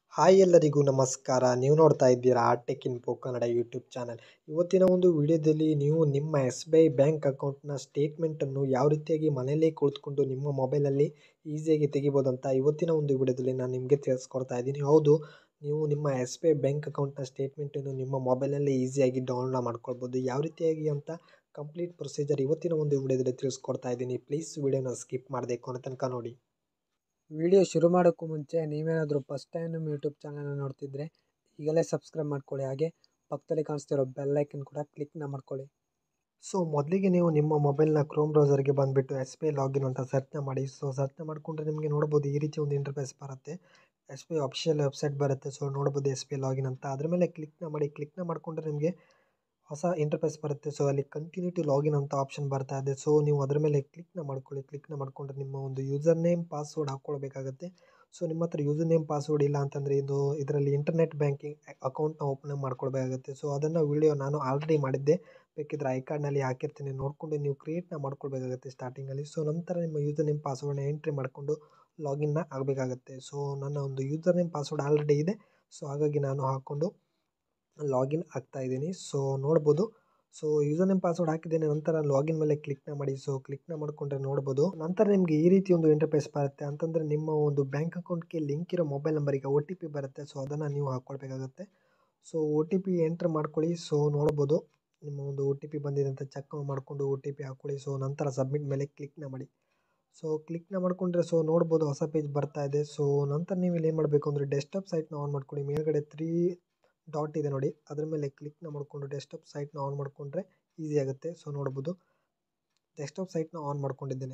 hi ಎಲ್ಲರಿಗೂ ನಮಸ್ಕಾರ ನೀವು ನೋಡ್ತಾ ಇದ್ದೀರಾ Tech Info Kannada YouTube channel ಇವತ್ತಿನ ಒಂದು ವಿಡಿಯೋದಲ್ಲಿ ನೀವು ನಿಮ್ಮ ಎಸ್ ಬಿ ಐ ಬ್ಯಾಂಕ್ ಅಕೌಂಟ್ನ ಸ್ಟೇಟ್ಮೆಂಟನ್ನು ಯಾವ ರೀತಿಯಾಗಿ ಮನೆಯಲ್ಲೇ ಕುಳಿತುಕೊಂಡು ನಿಮ್ಮ ಮೊಬೈಲಲ್ಲಿ ಈಸಿಯಾಗಿ ತೆಗಿಬೋದು ಅಂತ ಇವತ್ತಿನ ಒಂದು ವಿಡಿಯೋದಲ್ಲಿ ನಾನು ನಿಮಗೆ ತಿಳಿಸ್ಕೊಡ್ತಾ ಇದ್ದೀನಿ ಹೌದು ನೀವು ನಿಮ್ಮ ಎಸ್ ಬಿ ಐ ಬ್ಯಾಂಕ್ ಅಕೌಂಟ್ನ ಸ್ಟೇಟ್ಮೆಂಟನ್ನು ನಿಮ್ಮ ಮೊಬೈಲಲ್ಲೇ ಈಸಿಯಾಗಿ ಡೌನ್ಲೋಡ್ ಮಾಡ್ಕೊಳ್ಬೋದು ಯಾವ ರೀತಿಯಾಗಿ ಅಂತ ಕಂಪ್ಲೀಟ್ ಪ್ರೊಸೀಜರ್ ಇವತ್ತಿನ ಒಂದು ವಿಡಿಯೋದಲ್ಲಿ ತಿಳಿಸ್ಕೊಡ್ತಾ ಇದ್ದೀನಿ ಪ್ಲೀಸ್ ವಿಡಿಯೋನ ಸ್ಕಿಪ್ ಮಾಡದೆ ಕೊನೆ ತನಕ ನೋಡಿ ವಿಡಿಯೋ ಶುರು ಮಾಡೋಕ್ಕೂ ಮುಂಚೆ ನೀವೇನಾದರೂ ಫಸ್ಟ್ ಟೈಮ್ ನಮ್ಮ ಯೂಟ್ಯೂಬ್ ಚಾನಲ್ನ ನೋಡ್ತಿದ್ರೆ ಈಗಲೇ ಸಬ್ಸ್ಕ್ರೈಬ್ ಮಾಡ್ಕೊಳ್ಳಿ ಹಾಗೆ ಪಕ್ಕದಲ್ಲಿ ಕಾಣಿಸ್ತಿರೋ ಬೆಲ್ಲೈಕನ್ ಕೂಡ ಕ್ಲಿಕ್ನ ಮಾಡ್ಕೊಳ್ಳಿ ಸೊ ಮೊದಲಿಗೆ ನೀವು ನಿಮ್ಮ ಮೊಬೈಲ್ನ ಕ್ರೋಮ್ ಬ್ರೌಸರ್ಗೆ ಬಂದುಬಿಟ್ಟು ಎಸ್ ಬಿ ಐ ಲಾಗಿನ್ ಅಂತ ಸರ್ಚ್ನ ಮಾಡಿ ಸೊ ಸರ್ಚ್ನ ಮಾಡಿಕೊಂಡ್ರೆ ನಿಮಗೆ ನೋಡ್ಬೋದು ಈ ರೀತಿ ಒಂದು ಇಂಟರ್ಫೇಸ್ ಬರುತ್ತೆ S B I official website ಬರುತ್ತೆ ಸೊ ನೋಡ್ಬೋದು ಎಸ್ ಬಿ ಐ ಲಾಗಿನ್ ಅಂತ ಅದ್ರ ಮೇಲೆ ಕ್ಲಿಕ್ನ ಮಾಡಿ ಕ್ಲಿಕ್ನ ಮಾಡಿಕೊಂಡ್ರೆ ನಿಮಗೆ ಹೊಸ ಇಂಟರ್ಫೇಸ್ ಬರುತ್ತೆ ಸೊ ಅಲ್ಲಿ ಕಂಟಿನ್ಯೂ ಟು ಲಾಗಿನ್ ಅಂತ ಆಪ್ಷನ್ ಬರ್ತಾ ಇದೆ ಸೊ ನೀವು ಅದರ ಮೇಲೆ ಕ್ಲಿಕ್ನ ಮಾಡ್ಕೊಳ್ಳಿ ಕ್ಲಿಕ್ನ ಮಾಡಿಕೊಂಡ್ರೆ ನಿಮ್ಮ ಒಂದು ಯೂಸರ್ ನೇಮ್ ಪಾಸ್ವರ್ಡ್ ಹಾಕ್ಕೊಳ್ಬೇಕಾಗುತ್ತೆ ಸೊ ನಿಮ್ಮ ಹತ್ರ ಯೂಸರ್ ನೇಮ್ ಪಾಸ್ವರ್ಡ್ ಇಲ್ಲ ಅಂತಂದರೆ ಇದು ಇದರಲ್ಲಿ ಇಂಟರ್ನೆಟ್ ಬ್ಯಾಂಕಿಂಗ್ ಅಕೌಂಟ್ನ ಓಪನ್ ಮಾಡ್ಕೊಳ್ಬೇಕಾಗುತ್ತೆ ಸೊ ಅದನ್ನು ವಿಡಿಯೋ ನಾನು ಆಲ್ರೆಡಿ ಮಾಡಿದ್ದೆ ಬೇಕಿದ್ರೆ ಐ ಕಾರ್ಡ್ನಲ್ಲಿ ಹಾಕಿರ್ತೀನಿ ನೋಡಿಕೊಂಡು ನೀವು ಕ್ರಿಯೇಟ್ನ ಮಾಡ್ಕೊಳ್ಬೇಕಾಗುತ್ತೆ ಸ್ಟಾರ್ಟಿಂಗಲ್ಲಿ ಸೊ ನಂತರ ನಿಮ್ಮ ಯೂಸರ್ ನೇಮ್ ಪಾಸ್ವರ್ಡ್ನ ಎಂಟ್ರಿ ಮಾಡಿಕೊಂಡು ಲಾಗಿನ್ನ ಆಗಬೇಕಾಗುತ್ತೆ ಸೊ ನನ್ನ ಒಂದು ಯೂಸರ್ ನೇಮ್ ಪಾಸ್ವರ್ಡ್ ಆಲ್ರೆಡಿ ಇದೆ ಸೊ ಹಾಗಾಗಿ ನಾನು ಹಾಕ್ಕೊಂಡು ಲಾಗಿನ್ ಆಗ್ತಾ ಇದ್ದೀನಿ ಸೊ ನೋಡ್ಬೋದು ಸೊ ಯೂಸರ್ ನೇಮ್ ಪಾಸ್ವರ್ಡ್ ಹಾಕಿದ್ದೇನೆ ನಂತರ ಲಾಗಿನ್ ಮೇಲೆ ಕ್ಲಿಕ್ನ ಮಾಡಿ ಸೊ ಕ್ಲಿಕ್ನ ಮಾಡಿಕೊಂಡ್ರೆ ನೋಡ್ಬೋದು ನಂತರ ನಿಮಗೆ ಈ ರೀತಿ ಒಂದು ಇಂಟರ್ಫೇಸ್ ಬರುತ್ತೆ ಅಂತಂದರೆ ನಿಮ್ಮ ಒಂದು ಬ್ಯಾಂಕ್ ಅಕೌಂಟ್ಗೆ ಲಿಂಕ್ ಇರೋ ಮೊಬೈಲ್ ನಂಬರಿಗೆ ಒ ಟಿ ಪಿ ಬರುತ್ತೆ ಸೊ ಅದನ್ನು ನೀವು ಹಾಕ್ಕೊಳ್ಬೇಕಾಗುತ್ತೆ so O T P enter ಮಾಡ್ಕೊಳ್ಳಿ ಸೊ ನೋಡ್ಬೋದು ನಿಮ್ಮ ಒಂದು ಒ ಟಿ ಪಿ ಬಂದಿದೆ ಅಂತ ಚೆಕ್ ಮಾಡಿಕೊಂಡು ಒ ಟಿ ಪಿ ಹಾಕ್ಕೊಳ್ಳಿ ಸೊ ನಂತರ ಸಬ್ಮಿಟ್ ಮೇಲೆ ಕ್ಲಿಕ್ನ ಮಾಡಿ ಸೊ ಕ್ಲಿಕ್ನ ಮಾಡಿಕೊಂಡ್ರೆ ಸೊ ನೋಡ್ಬೋದು ಹೊಸ ಪೇಜ್ ಬರ್ತಾ ಇದೆ ಸೊ ನಂತರ ನೀವು ಇಲ್ಲಿ ಏನು ಮಾಡಬೇಕು ಅಂದರೆ ಡೆಸ್ಕ್ಟಾಪ್ ಸೈಟ್ನ ಆನ್ ಮಾಡ್ಕೊಳ್ಳಿ ಮೇಲ್ಗಡೆ ತ್ರೀ ಡಾಟ್ ಇದೆ ನೋಡಿ ಅದ್ರ ಮೇಲೆ ಕ್ಲಿಕ್ನ ಮಾಡಿಕೊಂಡು ಡೆಸ್ಕ್ಟಾಪ್ ಸೈಟ್ನ ಆನ್ ಮಾಡಿಕೊಂಡ್ರೆ ಈಸಿ ಆಗುತ್ತೆ ಸೊ ನೋಡ್ಬೋದು ಡೆಸ್ಕ್ಟಾಪ್ ಸೈಟ್ನ ಆನ್ ಮಾಡ್ಕೊಂಡಿದ್ದೇನೆ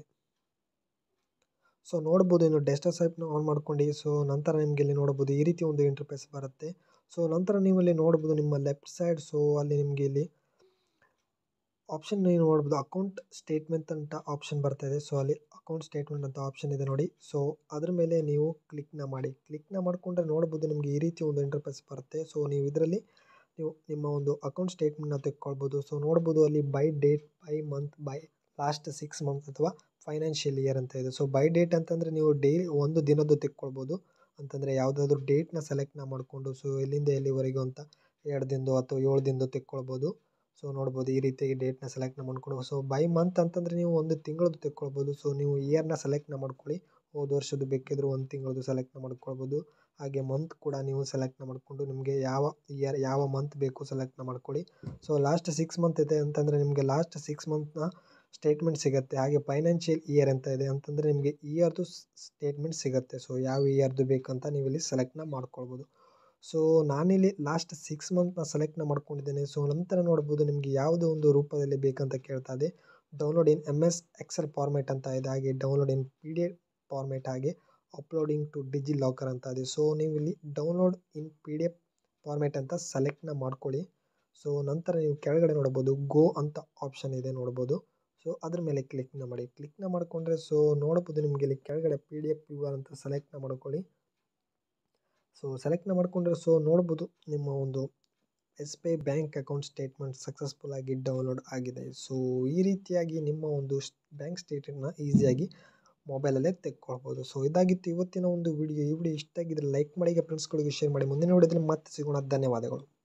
ಸೊ ನೋಡ್ಬೋದು ಇನ್ನು ಡೆಸ್ಕ್ಟಾಪ್ ಸೈಟ್ನ ಆನ್ ಮಾಡ್ಕೊಂಡು ಸೊ ನಂತರ ನಿಮಗೆ ಇಲ್ಲಿ ನೋಡ್ಬೋದು ಈ ರೀತಿ ಒಂದು ಇಂಟರ್ಫೇಸ್ ಬರುತ್ತೆ ಸೊ ನಂತರ ನೀವು ಇಲ್ಲಿ ನೋಡ್ಬೋದು ನಿಮ್ಮ ಲೆಫ್ಟ್ ಸೈಡ್ ಸೊ ಅಲ್ಲಿ ನಿಮಗೆ ಇಲ್ಲಿ ಆಪ್ಷನ್ ನೀವು ನೋಡ್ಬೋದು ಅಕೌಂಟ್ ಸ್ಟೇಟ್ಮೆಂಟ್ ಅಂತ ಆಪ್ಷನ್ ಬರ್ತಾ ಇದೆ ಸೊ ಅಲ್ಲಿ ಅಕೌಂಟ್ ಸ್ಟೇಟ್ಮೆಂಟ್ ಅಂತ ಆಪ್ಷನ್ ಇದೆ ನೋಡಿ ಸೊ ಅದ್ರ ಮೇಲೆ ನೀವು ಕ್ಲಿಕ್ನ ಮಾಡಿ ಕ್ಲಿಕ್ನ ಮಾಡಿಕೊಂಡ್ರೆ ನೋಡ್ಬೋದು ನಿಮಗೆ ಈ ರೀತಿ ಒಂದು ಇಂಟರ್ಫೇಸ್ ಬರುತ್ತೆ ಸೊ ನೀವು ಇದರಲ್ಲಿ ನೀವು ನಿಮ್ಮ ಒಂದು ಅಕೌಂಟ್ ಸ್ಟೇಟ್ಮೆಂಟ್ನ ತೆಕ್ಕೊಳ್ಬೋದು ಸೊ ನೋಡ್ಬೋದು ಅಲ್ಲಿ by date by month by last six month ಅಥವಾ ಫೈನಾನ್ಷಿಯಲ್ ಇಯರ್ ಅಂತ ಇದೆ ಸೊ ಬೈ ಡೇಟ್ ಅಂತಂದರೆ ನೀವು ಡೈಲಿ ಒಂದು ದಿನದ್ದು ತೆಕ್ಕೊಳ್ಬೋದು ಅಂತಂದರೆ ಯಾವುದಾದ್ರೂ ಡೇಟ್ನ ಸೆಲೆಕ್ಟ್ನ ಮಾಡಿಕೊಂಡು ಸೊ ಎಲ್ಲಿಂದ ಎಲ್ಲಿವರೆಗೂ ಅಂತ ಎರಡು ದಿನದ್ದು ಅಥವಾ ಏಳು ದಿನದ್ದು ತೆಕ್ಕೊಳ್ಬೋದು ಸೊ ನೋಡ್ಬೋದು ಈ ರೀತಿಯಾಗಿ ಡೇಟ್ನ ಸೆಲೆಕ್ಟ್ನ ಮಾಡ್ಕೊಂಡು ಸೊ ಬೈ ಮಂತ್ ಅಂತಂದರೆ ನೀವು ಒಂದು ತಿಂಗಳದ್ದು ತೆಕ್ಕೊಳ್ಬೋದು ಸೊ ನೀವು ಇಯರ್ನ ಸೆಲೆಕ್ಟ್ನ ಮಾಡ್ಕೊಳ್ಳಿ ಹೋದ ವರ್ಷದ್ದು ಬೇಕಿದ್ರೂ ಒಂದು ತಿಂಗಳದ್ದು ಸೆಲೆಕ್ಟ್ನ ಮಾಡ್ಕೊಳ್ಬೋದು ಹಾಗೆ ಮಂತ್ ಕೂಡ ನೀವು ಸೆಲೆಕ್ಟ್ನ ಮಾಡಿಕೊಂಡು ನಿಮಗೆ ಯಾವ ಇಯರ್ ಯಾವ ಮಂತ್ ಬೇಕು ಸೆಲೆಕ್ಟ್ನ ಮಾಡ್ಕೊಳ್ಳಿ ಸೊ ಲಾಸ್ಟ್ ಸಿಕ್ಸ್ ಮಂತ್ ಇದೆ ಅಂತಂದರೆ ನಿಮಗೆ ಲಾಸ್ಟ್ ಸಿಕ್ಸ್ ಮಂತ್ನ ಸ್ಟೇಟ್ಮೆಂಟ್ ಸಿಗುತ್ತೆ ಹಾಗೆ ಫೈನಾನ್ಷಿಯಲ್ ಇಯರ್ ಅಂತ ಇದೆ ಅಂತಂದರೆ ನಿಮಗೆ ಇಯರ್ದು ಸ್ಟೇಟ್ಮೆಂಟ್ ಸಿಗುತ್ತೆ ಸೊ ಯಾವ ಇಯರ್ದು ಬೇಕಂತ ನೀವು ಇಲ್ಲಿ ಸೆಲೆಕ್ಟ್ನ ಮಾಡ್ಕೊಳ್ಬೋದು ಸೊ ನಾನಿಲ್ಲಿ ಲಾಸ್ಟ್ ಸಿಕ್ಸ್ ಮಂತ್ನ ಸೆಲೆಕ್ಟ್ನ ಮಾಡ್ಕೊಂಡಿದ್ದೇನೆ ಸೊ ನಂತರ ನೋಡ್ಬೋದು ನಿಮಗೆ ಯಾವುದೋ ಒಂದು ರೂಪದಲ್ಲಿ ಬೇಕಂತ ಕೇಳ್ತಾ ಇದೆ download in M S Excel format ಅಂತ ಇದೆ ಹಾಗೆ download in P D F format ಹಾಗೆ ಅಪ್ಲೋಡಿಂಗ್ ಟು ಡಿಜಿ ಲಾಕರ್ ಅಂತ ಇದೆ ಸೊ ನೀವು ಇಲ್ಲಿ download in P D F format ಅಂತ ಸೆಲೆಕ್ಟ್ನ ಮಾಡ್ಕೊಳ್ಳಿ ಸೊ ನಂತರ ನೀವು ಕೆಳಗಡೆ ನೋಡ್ಬೋದು ಗೋ ಅಂತ ಆಪ್ಷನ್ ಇದೆ ನೋಡ್ಬೋದು ಸೊ ಅದ್ರ ಮೇಲೆ ಕ್ಲಿಕ್ನ ಮಾಡಿ ಕ್ಲಿಕ್ನ ಮಾಡಿಕೊಂಡ್ರೆ ಸೊ ನೋಡ್ಬೋದು ನಿಮಗೆ ಇಲ್ಲಿ ಕೆಳಗಡೆ ಪಿ ಡಿ ಎಫ್ ವ್ಯೂವರ್ ಅಂತ ಸೆಲೆಕ್ಟ್ನ ಮಾಡ್ಕೊಳ್ಳಿ ಸೊ ಸೆಲೆಕ್ಟ್ನ ಮಾಡಿಕೊಂಡ್ರೆ ಸೊ ನೋಡ್ಬೋದು ನಿಮ್ಮ ಒಂದು S B I bank account statement successful ಆಗಿ ಡೌನ್ಲೋಡ್ ಆಗಿದೆ ಸೊ ಈ ರೀತಿಯಾಗಿ ನಿಮ್ಮ ಒಂದು ಬ್ಯಾಂಕ್ ಸ್ಟೇಟ್ಮೆಂಟ್ನ ಈಸಿಯಾಗಿ ಮೊಬೈಲಲ್ಲೇ ತೆಕ್ಕೊಳ್ಬೋದು ಸೊ ಇದಾಗಿತ್ತು ಇವತ್ತಿನ ಒಂದು ವಿಡಿಯೋ ಈ ವಿಡಿಯೋ ಇಷ್ಟ ಆಗಿದ್ರೆ ಲೈಕ್ ಮಾಡಿ ಫ್ರೆಂಡ್ಸ್ಗಳಿಗೆ ಶೇರ್ ಮಾಡಿ ಮುಂದಿನ ವಿಡಿಯೋದಲ್ಲಿ ಮತ್ತೆ ಸಿಗೋಣ ಧನ್ಯವಾದಗಳು